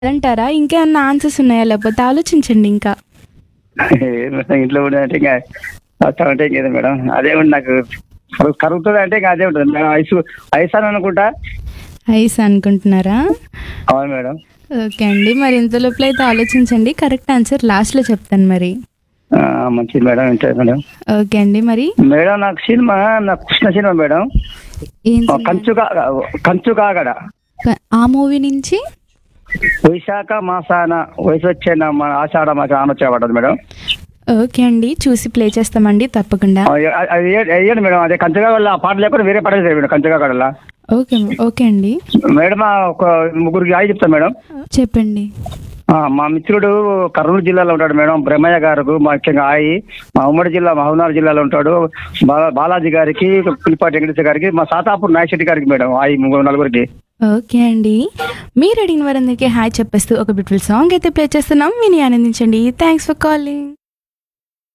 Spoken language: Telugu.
అంటారా ఇంకేమన్నా ఆన్సర్స్ ఉన్నాయా లేకపోతే ఆలోచించండి ఇంకా ఏం మేడం, ఇంట్లో కూడా అంటే ఇంకా వస్తా ఉంటే ఇంకేదో మేడం అదే ఉంది నాకు కరు- కరుగుతుంది అంటే ఇంకా అదే ఉంటుంది మేడం ఐసు ఐస్ అని అనుకుంటా ఐస్ అనుకుంటున్నారా అవును మేడం ఓకే అండి మరి ఇంతలోపల అయితే ఆలోచించండి కరెక్ట్ ఆన్సర్ లాస్ట్లో చెప్తాను మరి ఆ, మంచిది మేడం ఇంతే మేడం ఓకే అండి మరి మేడం నాకు సినిమా నాకు కృష్ణ సినిమా మేడం ఏం ఆ, కంచు కా కంచు కాగడ క- ఆ మూవీ నుంచి వైశాఖ మాసాన వయసు వచ్చే మన ఆషాఢ మాసం ఆనొచ్చేవాడు మేడం ఓకే అండి చూసి ప్లే చేస్తామండి తప్పకుండా ఆ, అది- అది ఏ- వేయండి మేడం అదే కంచుగా వల్ల ఆ పాట లేకుండా వేరే పాట వేసేది మేడం కంచుగా కడలా ఓకే ఓకే అండి మేడం ఆ ఒక ముగ్గురికి ఆయి చెప్తాను మేడం చెప్పండి ఆ, మా మిత్రుడు కర్నూలు జిల్లాలో ఉంటాడు మేడం బ్రహ్మయ్య గారికి ముఖ్యంగా ఆయి మా ఉమ్మడి జిల్లా మహబూబ్నగర్ జిల్లాలో ఉంటాడు బా- బాలాజీ గారికి పులిపాటి వెంకటేశ్వర గారికి మా సాతాపూర్ నాయశెట్టి గారికి మేడం ఆయి ముగ్గురు నలుగురికి ఓకే అండి మీరు అడిగిన వారందరికీ హాయ్ చెప్పేస్తూ ఒక బ్యూటిఫుల్ సాంగ్ అయితే ప్లే చేస్తున్నాం విని ఆనందించండి థ్యాంక్స్ ఫర్ కాలింగ్